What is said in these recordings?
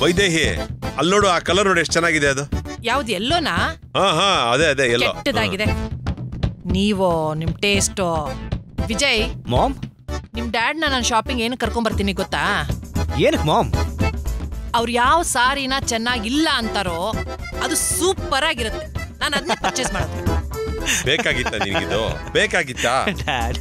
ವೈದೇಹಿ ಅಲ್ಲಿ ನೋಡು ಆ ಕಲರ್ ನೋಡಿ ಎಷ್ಟು ಚೆನ್ನಾಗಿದೆ ಅದು ಯಾವ್ದು ಎಲ್ಲೋನಾ ಹಾ ಹಾ ಅದೇ ಅದೇ ಎಲ್ಲೋ ಕೆಟ್ಟದಾಗಿದೆ ನೀವು ನಿಮ್ ಟೇಸ್ಟು ವಿಜಯ್ ಮಾಮ್ ನಿಮ್ ಡ್ಯಾಡ್ನ ನಾನು ಶಾಪಿಂಗ್ ಏನು ಕರ್ಕೊಂಡ್ ಬರ್ತೀನಿ ಗೊತ್ತಾ ಏನಕ್ಕೆ ಮಾಮ್ ಅವ್ರು ಯಾವ ಸಾರಿನ ಚೆನ್ನಾಗಿಲ್ಲ ಅಂತಾರೋ ಅದು ಸೂಪರ್ ಆಗಿರುತ್ತೆ ನಾನು ಅದನ್ನ ಪರ್ಚೇಸ್ ಮಾಡೋದು ಬೇಕಾಗಿತ್ತ ನಿನಗಿದು ಬೇಕಾಗಿತ್ತಾ ಡ್ಯಾಡ್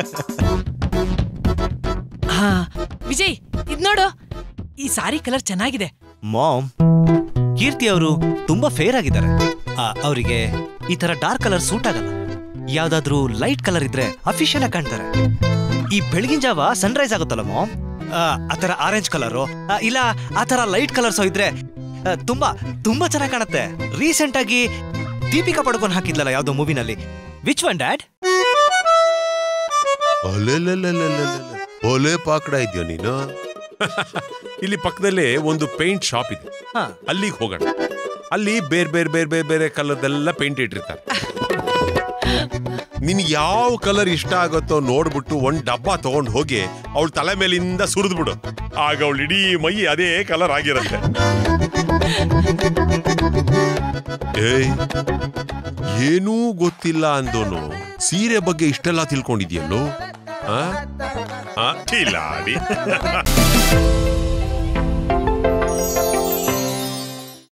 ಹಾ ವಿಜಯ್ ಇದ್ ನೋಡು ಈ ಸಾರಿ ಕಲರ್ ಚೆನ್ನಾಗಿದೆ ಮಾಮ್ ಕೀರ್ತಿ ಅವರು ತುಂಬಾ ಫೇರ್ ಆಗಿದ್ದಾರೆ ಅವರಿಗೆ ಈ ತರ ಡಾರ್ಕ್ ಕಲರ್ ಸೂಟ್ ಆಗಲ್ಲ ಯಾವ್ದಾದ್ರೂ ಲೈಟ್ ಕಲರ್ ಇದ್ರೆ ಅಫಿಷಿಯಲ್ ಆಗಿ ಕಾಣ್ತಾರೆ ಈ ಬೆಳಗಿನ ಜಾವ ಸನ್ರೈಸ್ ಆಗುತ್ತಲ್ಲ ಮಾಮ್ ಆ ತರ ಆರೆಂಜ್ ಕಲರು ಇಲ್ಲ ಆ ತರ ಲೈಟ್ ಕಲರ್ಸ್ ಇದ್ರೆ ಆ, ತುಂಬಾ ತುಂಬಾ ಚೆನ್ನಾಗಿ ಕಾಣುತ್ತೆ ರೀಸೆಂಟ್ ಆಗಿ ದೀಪಿಕಾ ಪಡ್ಕೊಂಡು ಹಾಕಿದ್ಲಲ್ಲ ಯಾವ್ದೋ ಮೂವಿನಲ್ಲಿ ವಿಚ್ ಒನ್ ಡ್ಯಾಡ್ ಅಲೆಲೆಲೆಲೆಲೆಲೆ. ಒಲೆ ಪಾಕಡ ಇದೆಯೋ ನೀನು ಇಲ್ಲಿ ಪಕ್ಕದಲ್ಲಿ ಒಂದು ಪೇಂಟ್ ಶಾಪ್ ಇದೆ ಹಾ ಅಲ್ಲಿಗೆ ಹೋಗೋಣ ಅಲ್ಲಿ ಬೇರೆ ಬೇರೆ ಬೇರೆ ಬೇರೆ ಬೇರೆ ಕಲರ್ದೆಲ್ಲ ಪೇಂಟ್ ಇಟ್ಟಿರ್ತಾರೆ ನಿನ್ಗೆ ಯಾವ ಕಲರ್ ಇಷ್ಟ ಆಗುತ್ತೋ ನೋಡ್ಬಿಟ್ಟು ಒಂದ್ ಡಬ್ಬ ತಗೊಂಡ್ ಹೋಗಿ ಅವಳ ತಲೆ ಮೇಲಿಂದ ಸುರಿದು ಬಿಡು ಆಗ ಅವಳ ಇಡೀ ಮೈ ಅದೇ ಕಲರ್ ಆಗಿರುತ್ತೆ ಏಯ್ ಏನೂ ಗೊತ್ತಿಲ್ಲ ಅಂದೋನು ಸೀರೆ ಬಗ್ಗೆ ಇಷ್ಟೆಲ್ಲ ತಿಳ್ಕೊಂಡಿದ್ಯಲ್ಲೋ ಆ? ಆ, ಠೀಲಾಡಿ